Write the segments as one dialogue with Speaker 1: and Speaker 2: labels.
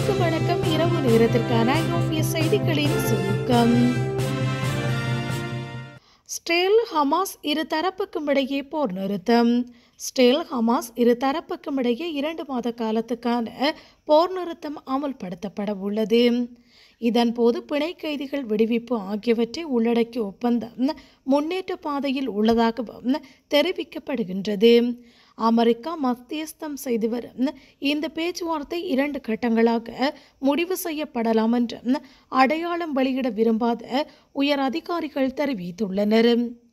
Speaker 1: அனைவருக்கும் வணக்கம் இரவு நேரத்திற்கான ஐரோப்பிய செய்திகளின் சுருக்கம் ஸ்டேல் ஹமாஸ் இரு தரப்புக்கும் இடையே போர் நிறுத்தம் ஸ்டேல் ஹமாஸ் இரு தரப்புக்கும் இடையே இரண்டு மாத காலத்துக்கான போர் நிறுத்தம் அமல்படுத்தப்பட உள்ளது இதன்போது பிணை கைதிகள் விடுவிப்பு ஆகியவற்றை உள்ளடக்கிய ஒப்பந்தம் முன்னேற்ற பாதையில் உள்ளதாகவும் தெரிவிக்கப்படுகின்றது அமெரிக்கா மத்தியஸ்தம் செய்து வரும் இந்த பேச்சுவார்த்தை இரண்டு கட்டங்களாக முடிவு செய்யப்படலாம் என்றும் அடையாளம் வெளியிட விரும்பாத உயர் அதிகாரிகள் தெரிவித்துள்ளனர்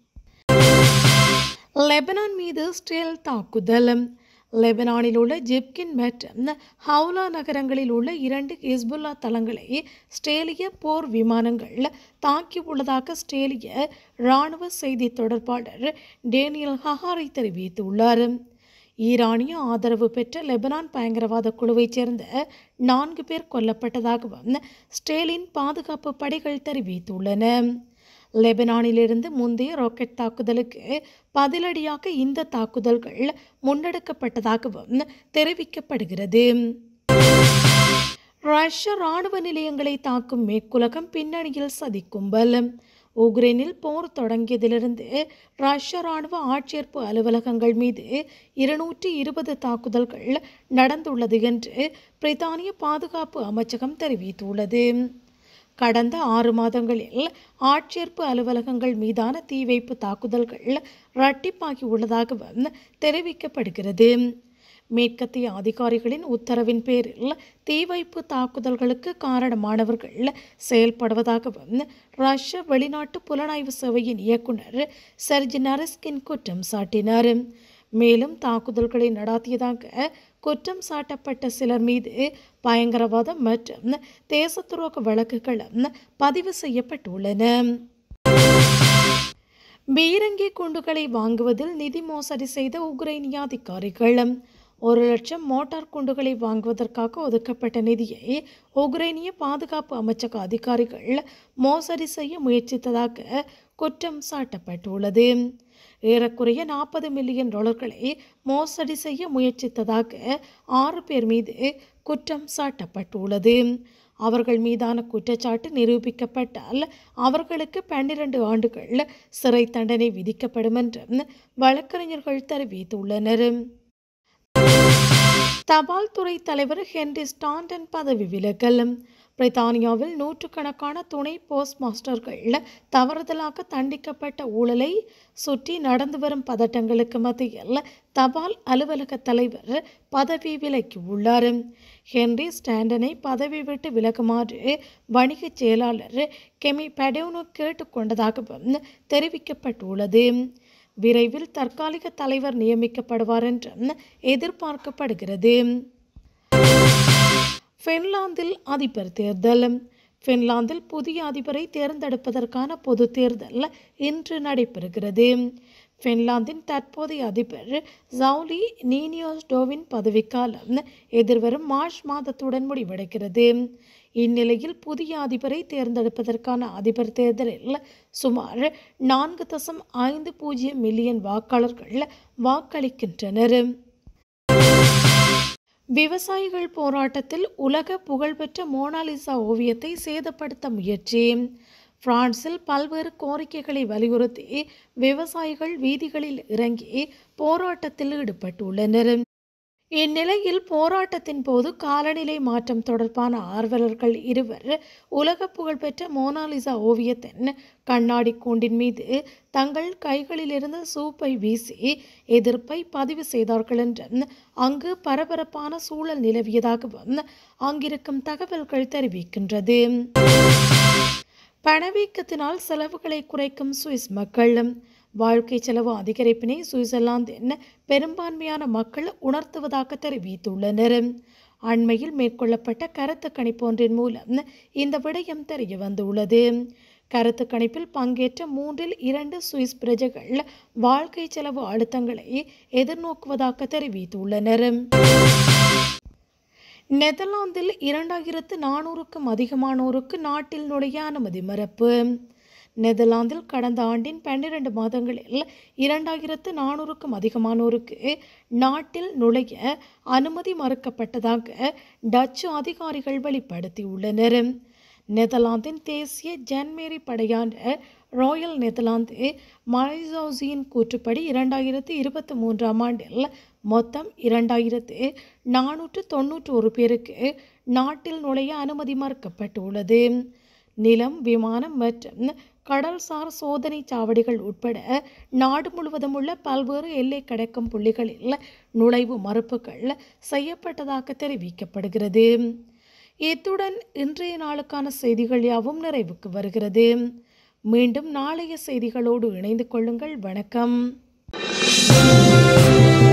Speaker 1: லெபனான் மீது ஸ்டேல் தாக்குதல் லெபனானில் உள்ள ஜிப்கின் மற்றும் ஹவுலா நகரங்களில் உள்ள இரண்டு ஹிஸ்புல்லா தளங்களை ஸ்டேலிய போர் விமானங்கள் தாக்கியுள்ளதாக ஸ்டேலிய இராணுவ செய்தி தொடர்பாளர் டேனியல் ஹஹாரை தெரிவித்துள்ளார் ஈரானிய ஆதரவு பெற்ற லெபனான் பயங்கரவாத குழுவைச் சேர்ந்த நான்கு பேர் கொல்லப்பட்டதாகவும் ஸ்டேலின் பாதுகாப்பு படைகள் தெரிவித்துள்ளன லெபனானிலிருந்து முந்தைய ராக்கெட் தாக்குதலுக்கு பதிலடியாக இந்த தாக்குதல்கள் முன்னெடுக்கப்பட்டதாகவும் தெரிவிக்கப்படுகிறது ரஷ்ய ராணுவ நிலையங்களை தாக்கும் மேற்குலகம் பின்னணியில் சதிக்கும்பல் உக்ரைனில் போர் தொடங்கியதிலிருந்து ரஷ்ய ராணுவ ஆட்சேர்ப்பு அலுவலகங்கள் மீது இருநூற்றி இருபது தாக்குதல்கள் நடந்துள்ளது என்று பிரித்தானிய பாதுகாப்பு அமைச்சகம் தெரிவித்துள்ளது கடந்த ஆறு மாதங்களில் ஆட்சேர்ப்பு அலுவலகங்கள் மீதான தீ வைப்பு தாக்குதல்கள் இரட்டிப்பாகி உள்ளதாகவும் தெரிவிக்கப்படுகிறது மேற்கத்திய அதிகாரிகளின் உத்தரவின் பேரில் தீ வைப்பு தாக்குதல்களுக்கு காரணமானவர்கள் செயல்படுவதாகவும் ரஷ்ய வெளிநாட்டு புலனாய்வு சேவையின் இயக்குனர் செர்ஜி நரிஸ்கின் குற்றம் சாட்டினார் மேலும் தாக்குதல்களை நடாத்தியதாக குற்றம் சாட்டப்பட்ட சிலர் மீது பயங்கரவாதம் மற்றும் தேச துரோக வழக்குகளும் பதிவு செய்யப்பட்டுள்ளன பீரங்கி குண்டுகளை வாங்குவதில் நிதி மோசடி செய்த உக்ரைனிய அதிகாரிகள் ஒரு லட்சம் மோட்டார் குண்டுகளை வாங்குவதற்காக ஒதுக்கப்பட்ட நிதியை உக்ரைனிய பாதுகாப்பு அமைச்சக அதிகாரிகள் மோசடி செய்ய முயற்சித்ததாக குற்றம் சாட்டப்பட்டுள்ளது ஏறக்குறைய நாற்பது மில்லியன் டாலர்களை மோசடி செய்ய முயற்சித்ததாக ஆறு பேர் மீது குற்றம் சாட்டப்பட்டுள்ளது அவர்கள் மீதான குற்றச்சாட்டு நிரூபிக்கப்பட்டால் அவர்களுக்கு பன்னிரண்டு ஆண்டுகள் சிறை தண்டனை விதிக்கப்படும் என்றும் வழக்கறிஞர்கள் தெரிவித்துள்ளனர் தபால் துறை தலைவர் ஹென்ரி ஸ்டாண்டன் பதவி விலகல் பிரித்தானியாவில் நூற்றுக்கணக்கான துணை போஸ்ட் மாஸ்டர்கள் தவறுதலாக தண்டிக்கப்பட்ட ஊழலை சுற்றி நடந்து வரும் பதட்டங்களுக்கு மத்தியில் தபால் அலுவலக தலைவர் பதவி விலக்கியுள்ளார் ஹென்ரி ஸ்டாண்டனை பதவி விட்டு விலகுமாறு வணிக செயலாளர் கெமி பெடோனோ கேட்டுக்கொண்டதாகவும் தெரிவிக்கப்பட்டுள்ளது விரைவில் தற்காலிக தலைவர் நியமிக்கப்படுவார் என்றும் எதிர்பார்க்கப்படுகிறது ஃபின்லாந்தில் அதிபர் தேர்தல் ஃபின்லாந்தில் புதிய அதிபரை தேர்ந்தெடுப்பதற்கான பொது தேர்தல் இன்று நடைபெறுகிறது ஃபின்லாந்தின் தற்போதைய அதிபர் ஜவுலி நீனியோஸ்டோவின் பதவிக்காலம் எதிர்வரும் மார்ச் மாதத்துடன் முடிவடைகிறது இந்நிலையில் புதிய அதிபரை தேர்ந்தெடுப்பதற்கான அதிபர் தேர்தலில் சுமார் நான்கு தசம் ஐந்து பூஜ்ஜியம் மில்லியன் வாக்காளர்கள் வாக்களிக்கின்றனர் விவசாயிகள் போராட்டத்தில் உலக புகழ்பெற்ற மோனாலிசா ஓவியத்தை சேதப்படுத்த முயற்சி பிரான்சில் பல்வேறு கோரிக்கைகளை வலியுறுத்தி விவசாயிகள் வீதிகளில் இறங்கி போராட்டத்தில் ஈடுபட்டுள்ளனர் இந்நிலையில் போராட்டத்தின் போது காலநிலை மாற்றம் தொடர்பான ஆர்வலர்கள் இருவர் உலக புகழ்பெற்ற மோனாலிசா ஓவியத்தின் கண்ணாடி கூண்டின் மீது தங்கள் கைகளிலிருந்து சூப்பை வீசி எதிர்ப்பை பதிவு செய்தார்கள் என்றும் அங்கு பரபரப்பான சூழல் நிலவியதாகவும் அங்கிருக்கும் தகவல்கள் தெரிவிக்கின்றது பணவீக்கத்தினால் செலவுகளை குறைக்கும் சுவிஸ் மக்கள் வாழ்க்கை செலவு அதிகரிப்பினை சுவிட்சர்லாந்தின் பெரும்பான்மையான மக்கள் உணர்த்துவதாக தெரிவித்துள்ளனர் அண்மையில் மேற்கொள்ளப்பட்ட கருத்து கணிப்பொன்றின் மூலம் இந்த விடயம் தெரிய வந்துள்ளது கருத்து கணிப்பில் பங்கேற்ற மூன்றில் இரண்டு சுவிஸ் பிரஜைகள் வாழ்க்கை செலவு அழுத்தங்களை எதிர்நோக்குவதாக தெரிவித்துள்ளனர் நெதர்லாந்தில் இரண்டாயிரத்து நானூறுக்கும் அதிகமானோருக்கு நாட்டில் நுழைய அனுமதி மறுப்பு நெதர்லாந்தில் கடந்த ஆண்டின் பன்னிரண்டு மாதங்களில் இரண்டாயிரத்து நானூறுக்கும் அதிகமானோருக்கு நாட்டில் நுழைய அனுமதி மறுக்கப்பட்டதாக டச்சு அதிகாரிகள் வெளிப்படுத்தியுள்ளனர் நெதர்லாந்தின் தேசிய ஜன்மேரி படையான ராயல் நெதர்லாந்து மலைசோசியின் கூற்றுப்படி இரண்டாயிரத்து இருபத்தி மூன்றாம் ஆண்டில் மொத்தம் இரண்டாயிரத்து நானூற்று தொன்னூற்று ஒரு பேருக்கு நாட்டில் நுழைய அனுமதி மறுக்கப்பட்டுள்ளது நிலம் விமானம் மற்றும் கடல்சார் சோதனை சாவடிகள் உட்பட நாடு முழுவதும் உள்ள பல்வேறு எல்லை கடக்கும் புள்ளிகளில் நுழைவு மறுப்புகள் செய்யப்பட்டதாக தெரிவிக்கப்படுகிறது இத்துடன் இன்றைய நாளுக்கான செய்திகள் யாவும் நிறைவுக்கு வருகிறது மீண்டும் நாளைய செய்திகளோடு இணைந்து கொள்ளுங்கள் வணக்கம்